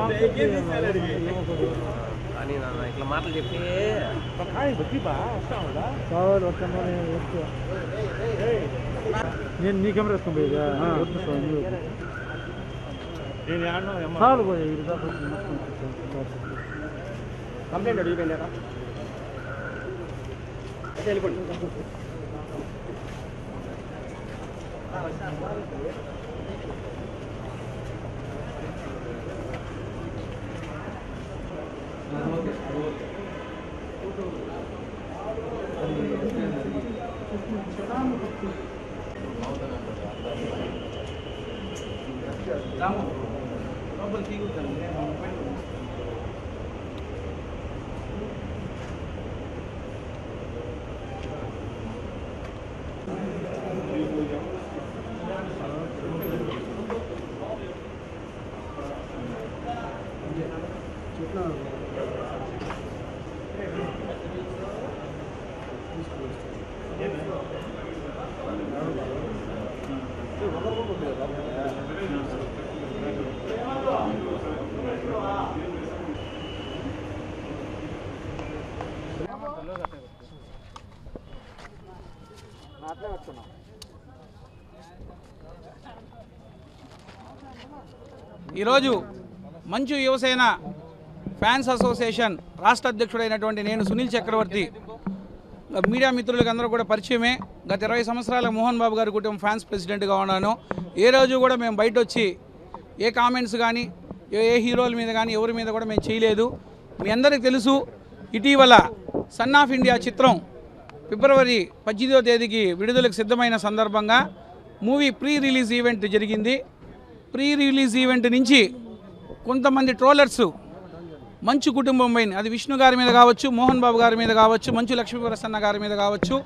కానీ నాన్న ఇట్లా మాటలు చెప్పి కావాలి వస్తాను నేను నీ కెమెరా వేసుకొని పోయేదా వద్దు స్వామి చాలు పోయి ఇది దాకా కంప్లైంట్ అడిగిపోయిందా వెళ్ళిపోండి ఈరోజు మంచు యువసేన ఫ్యాన్స్ అసోసియేషన్ రాష్ట్ర అధ్యక్షుడైనటువంటి నేను సునీల్ చక్రవర్తి మీడియా మిత్రులకు అందరూ కూడా పరిచయమే గత ఇరవై సంవత్సరాల మోహన్ బాబు గారి కుటుంబం ఫ్యాన్స్ ప్రెసిడెంట్గా ఉన్నాను ఏ రోజు కూడా మేము బయట వచ్చి ఏ కామెంట్స్ కానీ ఏ ఏ హీరోల మీద కానీ ఎవరి మీద కూడా మేము చేయలేదు మీ అందరికీ తెలుసు ఇటీవల సన్ ఆఫ్ ఇండియా చిత్రం ఫిబ్రవరి పద్దెనిమిదవ తేదీకి విడుదలకు సిద్ధమైన సందర్భంగా మూవీ ప్రీ రిలీజ్ ఈవెంట్ జరిగింది ప్రీ రిలీజ్ ఈవెంట్ నుంచి కొంతమంది ట్రోలర్స్ మంచు కుటుంబం పైన అది విష్ణు గారి మీద కావచ్చు మోహన్ బాబు గారి మీద కావచ్చు మంచు లక్ష్మీ ప్రసన్న గారి మీద కావచ్చు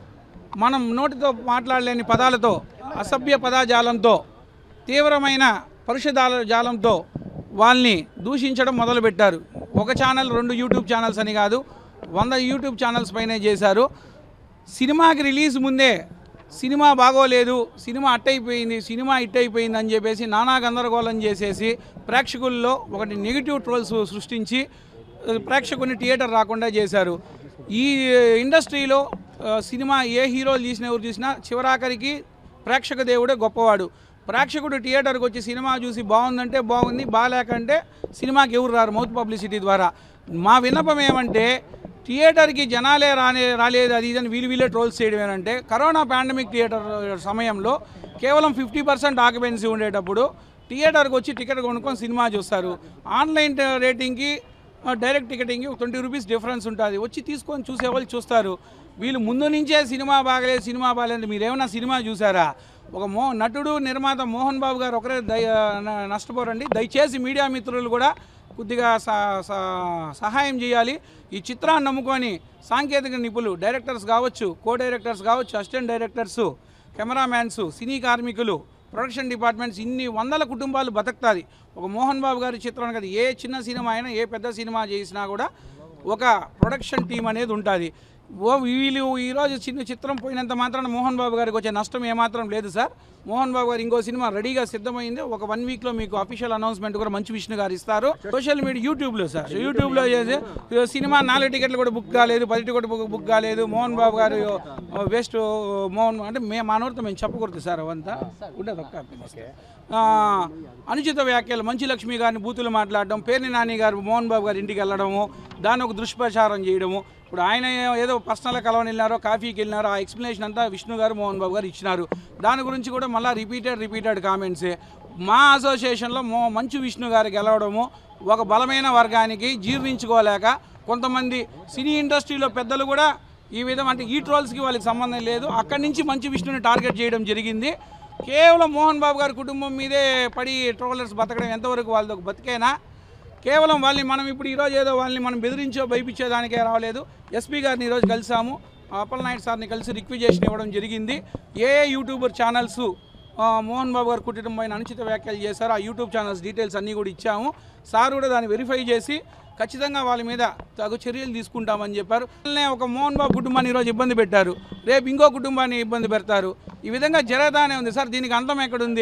మనం నోటితో మాట్లాడలేని పదాలతో అసభ్య పదాజాలంతో తీవ్రమైన పరుషదాల జాలంతో వాళ్ళని దూషించడం మొదలుపెట్టారు ఒక ఛానల్ రెండు యూట్యూబ్ ఛానల్స్ అని కాదు వంద యూట్యూబ్ ఛానల్స్ పైనే చేశారు సినిమాకి రిలీజ్ ముందే సినిమా బాగోలేదు సినిమా అట్టయిపోయింది సినిమా ఇట్ అయిపోయింది అని చెప్పేసి నానా గందరగోళం చేసేసి ప్రేక్షకుల్లో ఒకటి నెగిటివ్ ట్రోల్స్ సృష్టించి ఆ, ప్రేక్షకుని థియేటర్ రాకుండా చేశారు ఈ ఇండస్ట్రీలో ఆ, సినిమా ఏ హీరోలు తీసినా ఎవరు చూసినా చివరాఖరికి ప్రేక్షక దేవుడే గొప్పవాడు ప్రేక్షకుడు థియేటర్కి వచ్చి సినిమా చూసి బాగుందంటే బాగుంది బాగాలేకంటే సినిమాకి ఎవరు రారు మౌత్ పబ్లిసిటీ ద్వారా మా విన్నపం ఏమంటే థియేటర్కి జనాలే రానే రాలేదు అది ఇదని వీలు వీలే ట్రోల్స్ చేయడం ఏంటంటే కరోనా పాండమిక్ థియేటర్ సమయంలో కేవలం ఫిఫ్టీ పర్సెంట్ ఆక్యుపెన్సీ ఉండేటప్పుడు థియేటర్కి వచ్చి టికెట్ కొనుక్కొని సినిమా చూస్తారు ఆన్లైన్ రేటింగ్కి డైరెక్ట్ టికెటింగ్కి ట్వంటీ రూపీస్ డిఫరెన్స్ ఉంటుంది వచ్చి తీసుకొని చూసే వాళ్ళు చూస్తారు వీళ్ళు ముందు నుంచే సినిమా బాగలేదు సినిమా బాగలేదు మీరు ఏమైనా సినిమా చూసారా ఒక మో నటుడు నిర్మాత మోహన్ బాబు గారు ఒకరే దయ న- నష్టపోరండి దయచేసి మీడియా మిత్రులు కూడా కొద్దిగా స- స- సహాయం చేయాలి ఈ చిత్రాన్ని నమ్ముకొని సాంకేతిక నిపుణులు డైరెక్టర్స్ కావచ్చు కో డైరెక్టర్స్ కావచ్చు అసిస్టెంట్ డైరెక్టర్స్ కెమెరామ్యాన్స్ సినీ కార్మికులు ప్రొడక్షన్ డిపార్ట్మెంట్స్ ఇన్ని వందల కుటుంబాలు బతుకుతుంది ఒక మోహన్ బాబు గారి చిత్రం కదా ఏ చిన్న సినిమా అయినా ఏ పెద్ద సినిమా చేసినా కూడా ఒక ప్రొడక్షన్ టీం అనేది ఉంటుంది ఓ వీళ్ళు ఈరోజు చిన్న చిత్రం పోయినంత మాత్రాన మోహన్ బాబు గారికి వచ్చే నష్టం ఏమాత్రం లేదు సార్ మోహన్ బాబు గారు ఇంకో సినిమా రెడీగా సిద్ధమైంది ఒక వన్ వీక్లో మీకు అఫీషియల్ అనౌన్స్మెంట్ కూడా మంచి విష్ణు గారు ఇస్తారు సోషల్ మీడియా యూట్యూబ్లో సార్ యూట్యూబ్లో చేసి సినిమా నాలుగు టికెట్లు కూడా బుక్ కాలేదు పది టికెట్ బుక్ బుక్ కాలేదు మోహన్ బాబు గారు వేస్ట్ మోహన్ అంటే మేము మా నోటితో మేము చెప్పకూడదు సార్ అవంతా ఉండదు ఒక్క ఆ, అనుచిత వ్యాఖ్యలు మంచి లక్ష్మి గారిని బూతులు మాట్లాడడం పేర్ని నాని గారు మోహన్ బాబు గారి ఇంటికి వెళ్ళడము దాన్ని ఒక దుష్ప్రచారం చేయడము ఇప్పుడు ఆయన ఏదో పర్సనల్ కలవని వెళ్ళారో కాఫీకి వెళ్ళినారో ఆ ఎక్స్ప్లెనేషన్ అంతా విష్ణు గారు మోహన్ బాబు గారు ఇచ్చినారు దాని గురించి కూడా మళ్ళీ రిపీటెడ్ రిపీటెడ్ కామెంట్సే మా అసోసియేషన్లో మో మంచు విష్ణు గారు గెలవడము ఒక బలమైన వర్గానికి జీర్ణించుకోలేక కొంతమంది సినీ ఇండస్ట్రీలో పెద్దలు కూడా ఈ విధం అంటే ఈ ట్రోల్స్కి వాళ్ళకి సంబంధం లేదు అక్కడి నుంచి మంచు విష్ణుని టార్గెట్ చేయడం జరిగింది కేవలం మోహన్ బాబు గారి కుటుంబం మీదే పడి ట్రోలర్స్ బతకడం ఎంతవరకు వాళ్ళది ఒక బతికేనా కేవలం వాళ్ళని మనం ఇప్పుడు ఈరోజు ఏదో వాళ్ళని మనం బెదిరించో భయపించేదానికే రావలేదు ఎస్పీ గారిని ఈరోజు కలిసాము అప్పలనాయుడు సార్ని కలిసి రిక్విజేషన్ ఇవ్వడం జరిగింది ఏ ఏ యూట్యూబర్ ఛానల్స్ ఆ, మోహన్ బాబు గారి కుటుంబం పైన అనుచిత వ్యాఖ్యలు చేశారు ఆ యూట్యూబ్ ఛానల్స్ డీటెయిల్స్ అన్నీ కూడా ఇచ్చాము సార్ కూడా దాన్ని వెరిఫై చేసి ఖచ్చితంగా వాళ్ళ మీద తగు చర్యలు తీసుకుంటామని చెప్పారు వాళ్ళనే ఒక మోహన్ బాబు కుటుంబాన్ని ఈరోజు ఇబ్బంది పెట్టారు రేపు ఇంకో కుటుంబాన్ని ఇబ్బంది పెడతారు ఈ విధంగా జరగదానే ఉంది సార్ దీనికి అంతం ఎక్కడుంది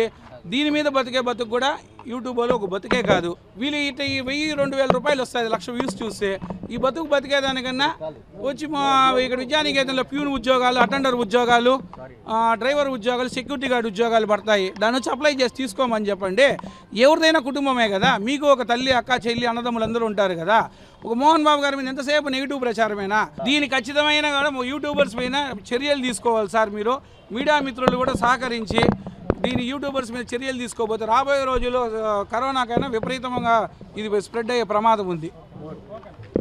దీని మీద బతికే బతుకు కూడా యూట్యూబ్లో ఒక బతుకే కాదు వీళ్ళు ఇట ఈ వెయ్యి రెండు వేల రూపాయలు వస్తుంది లక్ష వ్యూస్ చూస్తే ఈ బతుకు బతికేదానికన్నా వచ్చి మా ఇక్కడ విద్యానికేతనంలో ప్యూన్ ఉద్యోగాలు అటెండర్ ఉద్యోగాలు ఆ, డ్రైవర్ ఉద్యోగాలు సెక్యూరిటీ గార్డ్ ఉద్యోగాలు పడతాయి దాని వచ్చి అప్లై చేసి తీసుకోమని చెప్పండి ఎవరిదైనా కుటుంబమే కదా మీకు ఒక తల్లి అక్క చెల్లి అన్నదమ్ములు అందరూ ఉంటారు కదా ఒక మోహన్ బాబు గారి మీద ఎంతసేపు నెగిటివ్ ప్రచారమేనా దీని ఖచ్చితమైన కూడా యూట్యూబర్స్ పైన చర్యలు తీసుకోవాలి సార్ మీరు మీడియా మిత్రులు కూడా సహకరించి దీని యూట్యూబర్స్ మీద చర్యలు తీసుకోబోతే రాబోయే రోజుల్లో ఆ, కరోనాకైనా విపరీతంగా ఇది స్ప్రెడ్ అయ్యే ప్రమాదం ఉంది